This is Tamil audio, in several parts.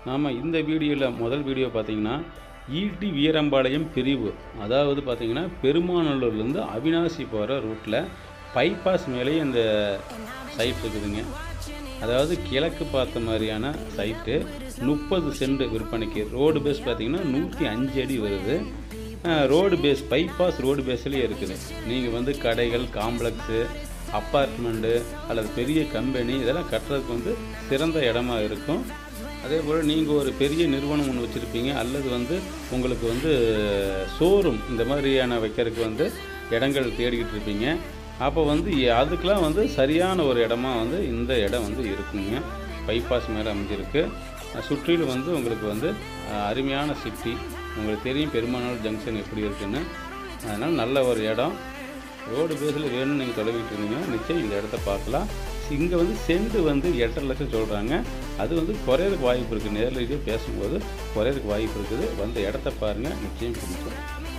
நாம் இந்த வீடியோவில் முதல் வீடியோ பார்த்தீங்கன்னா ஈட்டி வீரம்பாளையம் பிரிவு அதாவது பார்த்தீங்கன்னா பெருமாநல்லூர்லேருந்து அவினாசி போகிற ரூட்டில் பைபாஸ் மேலேயே இந்த சைட் இருக்குதுங்க அதாவது கிழக்கு பார்த்த மாதிரியான சைட்டு முப்பது சென்ட் விற்பனைக்கு ரோடு பேஸ் பார்த்தீங்கன்னா நூற்றி அஞ்சு அடி வருது ரோடு பேஸ் பைபாஸ் ரோடு பேஸ்லேயே இருக்குது நீங்கள் வந்து கடைகள் காம்ப்ளெக்ஸு அப்பார்ட்மெண்ட்டு அல்லது பெரிய கம்பெனி இதெல்லாம் கட்டுறதுக்கு வந்து சிறந்த இடமா இருக்கும் அதே போல் நீங்கள் ஒரு பெரிய நிறுவனம் ஒன்று வச்சுருப்பீங்க அல்லது வந்து உங்களுக்கு வந்து ஷோரூம் இந்த மாதிரியான வைக்கிறதுக்கு வந்து இடங்கள் தேடிக்கிட்டு இருப்பீங்க அப்போ வந்து அதுக்கெலாம் வந்து சரியான ஒரு இடமா வந்து இந்த இடம் வந்து இருக்குங்க பைபாஸ் மேலே அமைஞ்சிருக்கு சுற்றிலும் வந்து உங்களுக்கு வந்து அஹ், அருமையான சிட்டி உங்களுக்கு தெரியும் பெருமானாள் ஜங்ஷன் எப்படி இருக்குன்னு அதனால் நல்ல ஒரு இடம் ரோடு பேஸில் வேணும்னு நீங்கள் தொலைவிட்டு இருந்தீங்கன்னா நிச்சயம் இந்த இடத்த பார்க்கலாம் இங்கே வந்து சென்ட் வந்து எட்டரை லட்சம் சொல்கிறாங்க அது வந்து குறையறதுக்கு வாய்ப்பு இருக்குது நேரிலேயே பேசும்போது குறையறதுக்கு வாய்ப்பு இருக்குது வந்த இடத்த பாருங்கள் நிச்சயம் பிடிக்கும்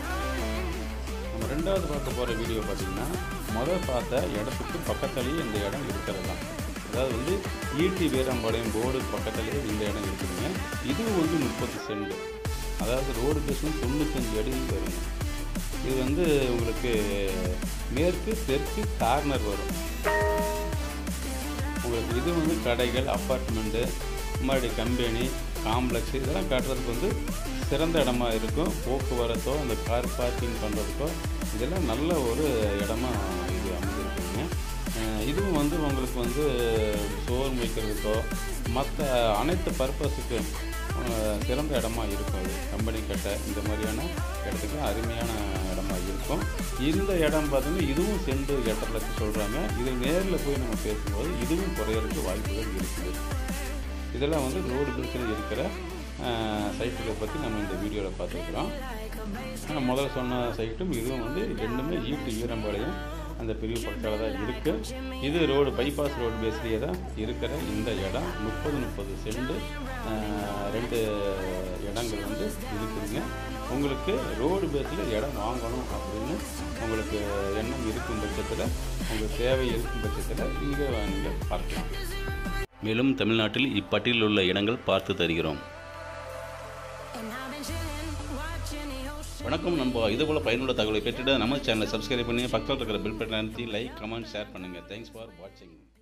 நம்ம ரெண்டாவது பார்க்க போகிற வீடியோ பார்த்தீங்கன்னா முதல் பார்த்த இடத்துக்கு பக்கத்துலேயே இந்த இடம் இருக்கிறது தான் அதாவது வந்து ஈட்டி வீரம்பாளையம் போர்டு பக்கத்துலேயே இந்த இடம் இருக்குதுங்க இதுவும் வந்து முப்பது சென்ட் அதாவது ரோடு பேசும் தொண்ணூத்தஞ்சு அடி வருங்க இது வந்து உங்களுக்கு மேற்கு தெற்கு கார்னர் வரும் உங்களுக்கு இது வந்து கடைகள் அப்பார்ட்மெண்ட்டு மறுபடி கம்பெனி காம்ப்ளெக்ஸ் இதெல்லாம் கட்டுறதுக்கு வந்து சிறந்த இடமா இருக்கும் போக்குவரத்தோ அந்த கார் பார்க்கிங் பண்ணுறதுக்கோ இதெல்லாம் நல்ல ஒரு இடமா இது அமைஞ்சிருக்குங்க அஹ் இதுவும் வந்து உங்களுக்கு வந்து சோறு வைக்கிறதுக்கோ மற்ற அனைத்து பர்பஸுக்கு சிறந்த இடமா இருக்கும் அது கம்பெனி கட்ட இந்த மாதிரியான இடத்துக்கு அருமையான இடமா இருக்கும் இந்த இடம் பார்த்தீங்கன்னா இதுவும் சென்று எட்டரை லட்சம் சொல்கிறாங்க இது நேரில் போய் நம்ம பேசும்போது இதுவும் குறையறதுக்கு வாய்ப்புகள் இருக்குது இதெல்லாம் வந்து ரோடு பேஸில் இருக்கிற சைட்டுகளை பற்றி நம்ம இந்த வீடியோவில் பார்த்துருக்குறோம் ஆனால் முதல்ல சொன்ன சைட்டும் இதுவும் வந்து ரெண்டுமே ஈட்டு ஈரம்பாளையம் அந்த பிரிவு பக்கத்தில் தான் இருக்குது இது ரோடு பைபாஸ் ரோடு பேஸ்லேயே தான் இருக்கிற இந்த இடம் முப்பது முப்பது சென்ட் ரெண்டு இடங்கள் வந்து இருக்குதுங்க உங்களுக்கு ரோடு பேஸில் இடம் வாங்கணும் அப்படின்னு உங்களுக்கு எண்ணம் இருக்கும் பட்சத்தில் உங்களுக்கு தேவை இருக்கும் பட்சத்தில் இங்கே நீங்கள் பார்க்கலாம் மேலும் தமிழ்நாட்டில் இப்பட்டியலில் உள்ள இடங்கள் பார்த்து தருகிறோம் வணக்கம் நம்ம இது போல் பயனுள்ள தகவலை பெற்றுட்டு நம்ம சேனலை சப்ஸ்கிரைப் பண்ணி பக்கத்தில் இருக்கிற பில் பட்டன் அழுத்தி லைக் கமெண்ட் ஷேர் பண்ணுங்கள் தேங்க்ஸ் ஃபார் வாட்சிங்